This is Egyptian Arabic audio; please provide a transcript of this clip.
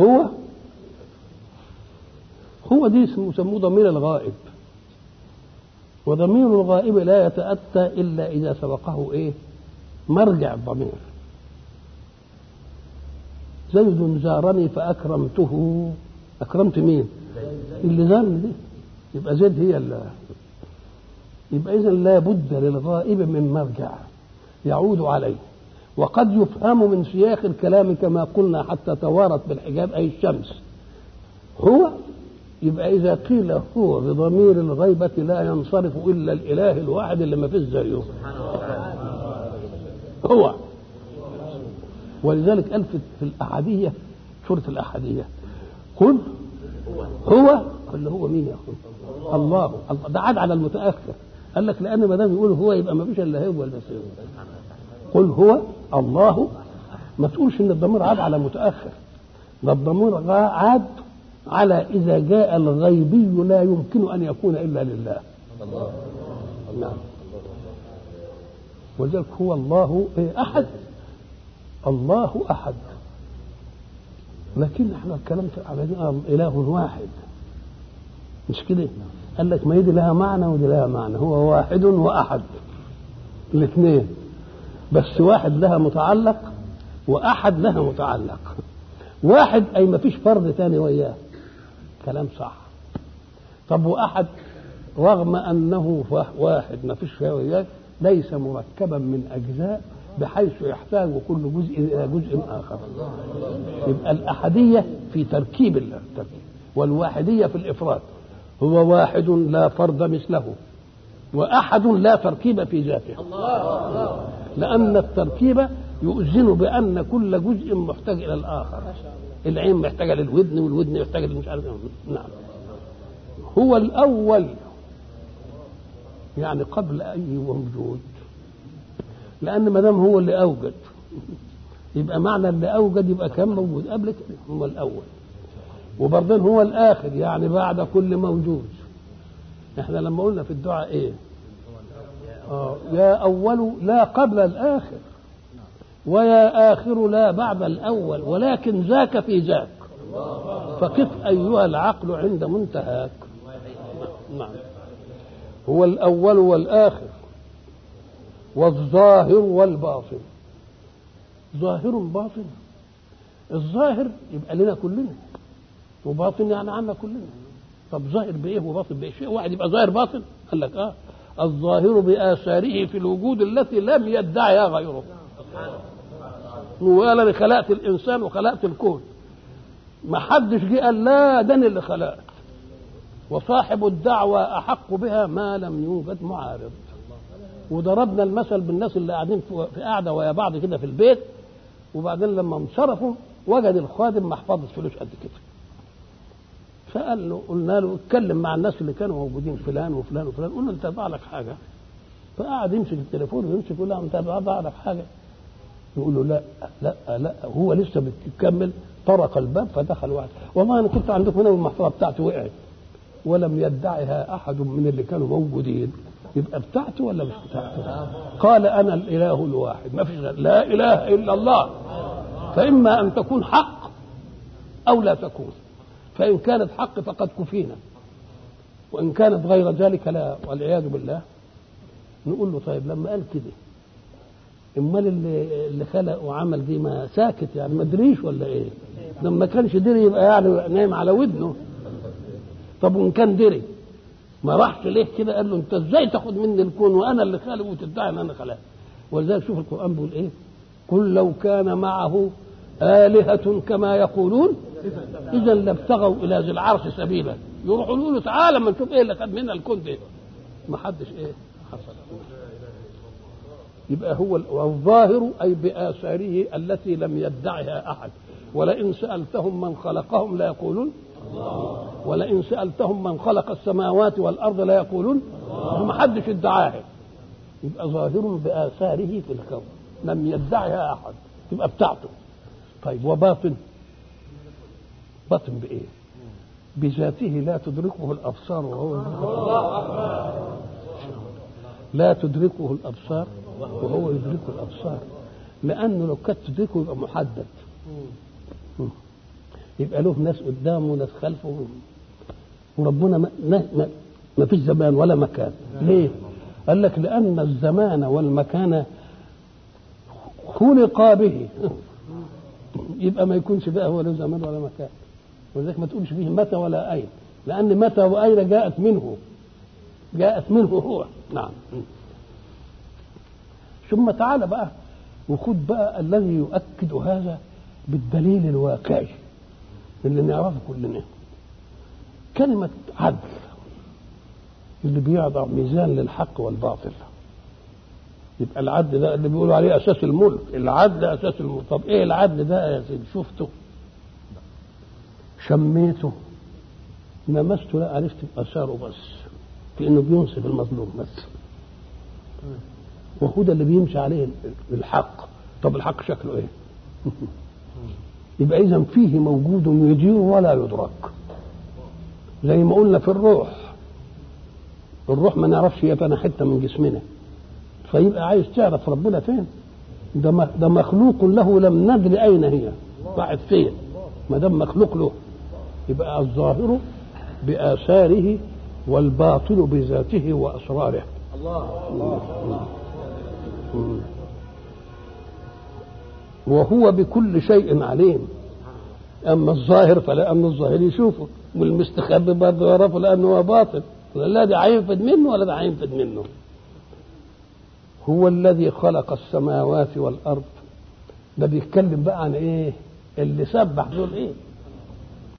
هو هو دي يسموه ضمير الغائب وضمير الغائب لا يتأتى إلا إذا سبقه إيه مرجع الضمير زيد زارني فأكرمته أكرمت مين اللي زارني دي يبقى زيد هي اللي يبقى إذا لا بد للغائب من مرجع يعود عليه وقد يفهم من سياق الكلام كما قلنا حتى توارت بالحجاب أي الشمس هو يبقى إذا قيل هو بضمير الغيبة لا ينصرف إلا الإله الواحد اللي ما فيش زيه هو ولذلك قال في الأحادية سورة الأحادية قل هو اللي هو مين يا أخوي الله ده عاد على المتأخر قال لك لأن ما دام يقول هو يبقى ما فيش إلا هو بس قل هو الله ما تقولش إن الضمير عاد على متأخر ده الضمير عاد على إذا جاء الغيبي لا يمكن أن يكون إلا لله الله نعم ولذلك هو الله أحد الله أحد لكن احنا الكلام على إله واحد مش كده قال لك ما يدي لها معنى ودي لها معنى هو واحد وأحد الاثنين بس واحد لها متعلق وأحد لها متعلق واحد أي ما فيش فرد ثاني وياه كلام صح طب وأحد رغم أنه واحد ما فيش وياه ليس مركبا من أجزاء بحيث يحتاج كل جزء إلى جزء آخر يبقى الأحدية في تركيب التركيب والواحدية في الإفراد هو واحد لا فرد مثله وأحد لا تركيب في ذاته لأن التركيب يؤذن بأن كل جزء محتاج إلى الآخر العين محتاجة للودن والودن محتاجة للمش عارف نعم هو الأول يعني قبل أي موجود لأن ما دام هو اللي أوجد يبقى معنى اللي أوجد يبقى كان موجود قبل كده هو الأول وبرضه هو الآخر يعني بعد كل موجود احنا لما قلنا في الدعاء ايه آه يا أول لا قبل الآخر ويا آخر لا بعد الأول ولكن ذاك في ذاك فقف أيها العقل عند منتهاك نعم هو الأول والآخر والظاهر والباطن ظاهر باطن الظاهر يبقى لنا كلنا وباطن يعني عنا كلنا طب ظاهر بايه وباطن بايه شيء واحد يبقى ظاهر باطن قال لك اه الظاهر باثاره في الوجود التي لم يدعها غيره وقال انا خلقت الانسان وخلقت الكون ما حدش جه قال لا ده انا اللي خلقت وصاحب الدعوة أحق بها ما لم يوجد معارض وضربنا المثل بالناس اللي قاعدين في قاعدة ويا بعض كده في البيت وبعدين لما انصرفوا وجد الخادم محفظة فلوس قد كده فقال له قلنا له اتكلم مع الناس اللي كانوا موجودين فلان وفلان وفلان قلنا انت ضاع لك حاجة فقعد يمسك التليفون ويمسك يقول له انت ضاع لك حاجة يقول له لا لا لا هو لسه بتكمل طرق الباب فدخل واحد والله انا كنت عندكم هنا والمحفظه بتاعتي وقعت ولم يدعها احد من اللي كانوا موجودين يبقى بتاعته ولا مش بتاعته قال انا الاله الواحد ما فيش غير لا اله الا الله فاما ان تكون حق او لا تكون فان كانت حق فقد كفينا وان كانت غير ذلك لا والعياذ بالله نقول له طيب لما قال كده امال اللي اللي خلق وعمل دي ما ساكت يعني ما دريش ولا ايه لما كانش دري يبقى يعني نايم على ودنه طب وان كان دري ما راحش ليه كده قال له انت ازاي تاخد مني الكون وانا اللي خالق وتدعي ان انا خلقت ولذلك شوف القران بيقول ايه قل لو كان معه آلهة كما يقولون إذا لابتغوا إلى ذي العرش سبيلا يروحوا يقولوا تعالى ما نشوف إيه اللي خد منا الكون ده ما حدش إيه حصل يبقى هو الظاهر أي بآثاره التي لم يدعها أحد ولئن سألتهم من خلقهم لا يقولون ولئن سألتهم من خلق السماوات والأرض لا يقولون ما حدش ادعاها يبقى ظاهر بآثاره في الكون لم يدعها أحد يبقى بتاعته طيب وباطن باطن بإيه بذاته لا تدركه الأبصار وهو لا تدركه الأبصار وهو يدرك الأبصار لأنه لو كانت تدركه يبقى محدد يبقى له ناس قدامه وناس خلفه وربنا ما, ما, ما فيش زمان ولا مكان ليه قال لك لأن الزمان والمكان خلق به يبقى ما يكونش بقى هو له زمان ولا مكان ولذلك ما تقولش فيه متى ولا أين لأن متى وأين جاءت منه جاءت منه هو نعم ثم تعالى بقى وخد بقى الذي يؤكد هذا بالدليل الواقعي اللي نعرفه كلنا كلمة عدل اللي بيضع ميزان للحق والباطل يبقى العدل ده اللي بيقولوا عليه اساس الملك العدل اساس الملك طب ايه العدل ده يا سيدي شفته شميته لمسته لا عرفت باثاره بس في انه بينصف المظلوم بس وهو ده اللي بيمشي عليه الحق طب الحق شكله ايه يبقى اذا فيه موجود يدير ولا يدرك زي ما قلنا في الروح الروح ما نعرفش هي فانا حته من جسمنا فيبقى عايز تعرف ربنا فين ده ده مخلوق له لم ندري اين هي راحت فين ما دام مخلوق له يبقى الظاهر باثاره والباطل بذاته واسراره الله الله وهو بكل شيء عليم اما الظاهر فلان الظاهر يشوفه والمستخبي برضه يعرفه لانه هو باطل لا ده هينفد منه ولا ده هينفد منه هو الذي خلق السماوات والارض ده بيتكلم بقى عن ايه اللي سبح دول ايه